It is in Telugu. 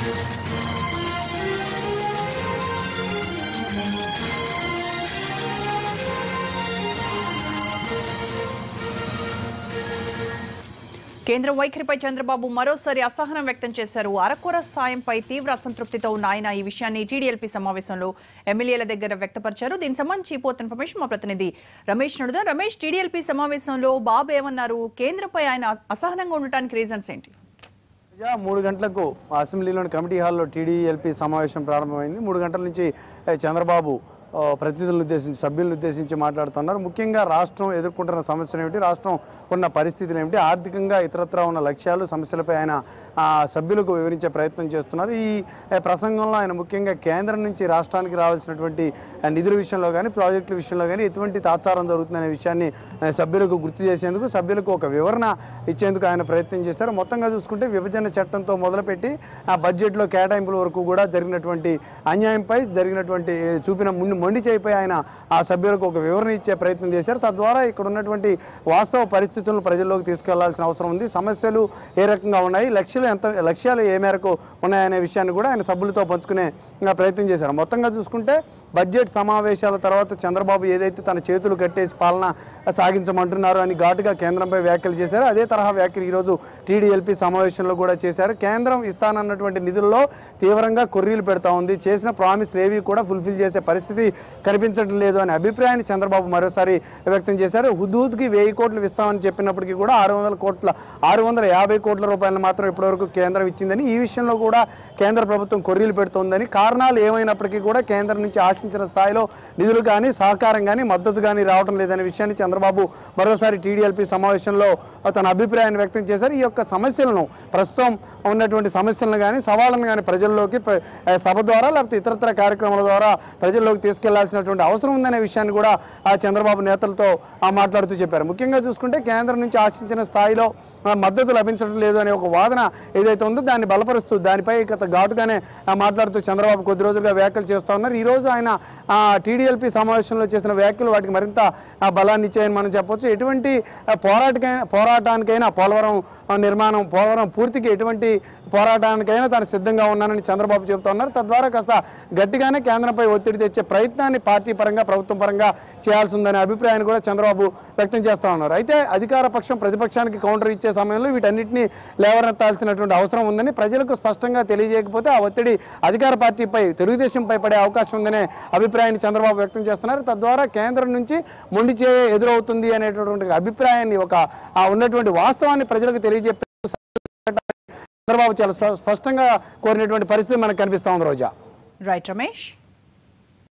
కేంద్ర వైఖరిపై చంద్రబాబు మరోసారి అసహనం వ్యక్తం చేశారు అరకొర సాయంపై తీవ్ర అసంతృప్తితో ఉన్న ఆయన ఈ విషయాన్ని టీడీఎల్పీ సమావేశంలో ఎమ్మెల్యేల దగ్గర వ్యక్తపరిచారు దీనికి సంబంధించి పోతున్న ఇన్ఫర్మేషన్ మా ప్రతినిధి రమేష్ నడుదా రమేష్ టీడీఎల్పీ సమావేశంలో బాబు ఏమన్నారు కేంద్రంపై ఆయన అసహనంగా ఉండటానికి రీజన్స్ ఏంటి యా, మూడు గంటలకు అసెంబ్లీలోని కమిటీ హాల్లో టీడీఎల్పీ సమావేశం ప్రారంభమైంది మూడు గంటల నుంచి ఏ, చంద్రబాబు ఆ, ప్రతినిధులను ఉద్దేశించి సభ్యులను ఉద్దేశించి మాట్లాడుతున్నారు ముఖ్యంగా రాష్ట్రం ఎదుర్కొంటున్న సమస్యలు ఏమిటి రాష్ట్రం ఉన్న పరిస్థితులు ఏమిటి ఆర్థికంగా ఇతరత్రా ఉన్న లక్ష్యాలు సమస్యలపై ఆయన ఆ, సభ్యులకు వివరించే ప్రయత్నం చేస్తున్నారు ఈ ఏ, ప్రసంగంలో ఆయన ముఖ్యంగా కేంద్రం నుంచి రాష్ట్రానికి రావాల్సినటువంటి ఆ, నిధుల విషయంలో కానీ ప్రాజెక్టుల విషయంలో కానీ ఎటువంటి తాత్సారం జరుగుతుందనే విషయాన్ని ఆ, సభ్యులకు గుర్తు చేసేందుకు సభ్యులకు ఒక వివరణ ఇచ్చేందుకు ఆయన ప్రయత్నం చేశారు మొత్తంగా చూసుకుంటే విభజన చట్టంతో మొదలుపెట్టి ఆ బడ్జెట్లో కేటాయింపుల వరకు కూడా జరిగినటువంటి అన్యాయంపై జరిగినటువంటి ఏ, చూపిన ముందు మొండి చేయిపై ఆయన ఆ సభ్యులకు ఒక వివరణ ఇచ్చే ప్రయత్నం చేశారు తద్వారా ఇక్కడ ఉన్నటువంటి వాస్తవ పరిస్థితులను ప్రజల్లోకి తీసుకెళ్లాల్సిన అవసరం ఉంది సమస్యలు ఏ రకంగా ఉన్నాయి లక్ష్యాలు ఎంత లక్ష్యాలు ఏ మేరకు ఉన్నాయనే విషయాన్ని కూడా ఆయన సభ్యులతో పంచుకునే ఆ, ప్రయత్నం చేశారు మొత్తంగా చూసుకుంటే బడ్జెట్ సమావేశాల తర్వాత చంద్రబాబు ఏదైతే తన చేతులు కట్టేసి పాలన సాగించమంటున్నారు అని ఘాటుగా కేంద్రంపై వ్యాఖ్యలు చేశారు అదే తరహా వ్యాఖ్యలు ఈరోజు టీడీఎల్పీ సమావేశంలో కూడా చేశారు కేంద్రం ఇస్తానన్నటువంటి నిధుల్లో తీవ్రంగా కొర్రీలు పెడతా ఉంది చేసిన ప్రామిస్లు ఏవి కూడా ఫుల్ఫిల్ చేసే పరిస్థితి కనిపించడం లేదు అనే అభిప్రాయాన్ని చంద్రబాబు మరోసారి వ్యక్తం చేశారు హుదూద్కి వెయ్యి కోట్లు ఇస్తామని చెప్పినప్పటికీ కూడా ఆరు వందల కోట్ల ఆరు వందల యాభై కోట్ల రూపాయలను మాత్రం ఇప్పటివరకు కేంద్రం ఇచ్చిందని ఈ విషయంలో కూడా కేంద్ర ప్రభుత్వం కొర్రీలు పెడుతోందని కారణాలు ఏమైనప్పటికీ కూడా కేంద్రం నుంచి ఆశించిన స్థాయిలో నిధులు కానీ సహకారం కానీ మద్దతు కానీ రావడం లేదనే విషయాన్ని చంద్రబాబు మరోసారి టీడీఎల్పీ సమావేశంలో తన అభిప్రాయాన్ని వ్యక్తం చేశారు ఈ యొక్క సమస్యలను ప్రస్తుతం ఉన్నటువంటి సమస్యలను కానీ సవాళ్ళను కానీ ప్రజల్లోకి ప్ర- ఆ, సభ ద్వారా లేకపోతే ఇతరత్ర కార్యక్రమాల ద్వారా ప్రజల్లోకి తీసుకెళ్లాల్సినటువంటి అవసరం ఉందనే విషయాన్ని కూడా ఆ చంద్రబాబు నేతలతో ఆ, మాట్లాడుతూ చెప్పారు ముఖ్యంగా చూసుకుంటే కేంద్రం నుంచి ఆశించిన స్థాయిలో ఆ, మద్దతు లభించడం లేదు అనే ఒక వాదన ఏదైతే ఉందో దాన్ని బలపరుస్తూ దానిపై గత ఘాటుగానే ఆ, మాట్లాడుతూ చంద్రబాబు కొద్ది రోజులుగా వ్యాఖ్యలు చేస్తూ ఉన్నారు ఈ రోజు ఆయన టీడీఎల్పీ సమావేశంలో చేసిన వ్యాఖ్యలు వాటికి మరింత ఆ, బలాన్ని ఇచ్చాయని మనం చెప్పొచ్చు ఎటువంటి ఆ, పోరాటకైనా పోరాటానికైనా పోలవరం ఆ, నిర్మాణం పోలవరం పూర్తికి ఎటువంటి పోరాటానికైనా తాను సిద్ధంగా ఉన్నానని చంద్రబాబు చెబుతా ఉన్నారు తద్వారా కాస్త గట్టిగానే కేంద్రంపై ఒత్తిడి తెచ్చే ప్రయత్నాన్ని పార్టీ పరంగా ప్రభుత్వం పరంగా చేయాల్సి ఉందనే అభిప్రాయాన్ని కూడా చంద్రబాబు వ్యక్తం చేస్తా ఉన్నారు అయితే అధికార పక్షం ప్రతిపక్షానికి కౌంటర్ ఇచ్చే సమయంలో వీటన్నిటిని లేవనెత్తాల్సినటువంటి అవసరం ఉందని ప్రజలకు స్పష్టంగా తెలియజేయకపోతే ఆ ఒత్తిడి అధికార పార్టీపై తెలుగుదేశంపై పడే అవకాశం ఉందనే అభిప్రాయాన్ని చంద్రబాబు వ్యక్తం చేస్తున్నారు తద్వారా కేంద్రం నుంచి మొండి చే ఎదురవుతుంది అనేటటువంటి అభిప్రాయాన్ని ఒక ఆ ఉన్నటువంటి వాస్తవాన్ని ప్రజలకు తెలియజెప్పే చంద్రబాబు చాలా స్ప- స్పష్టంగా కోరినటువంటి పరిస్థితి మనకు కనిపిస్తా ఉంది రోజా రైట్ రమేష్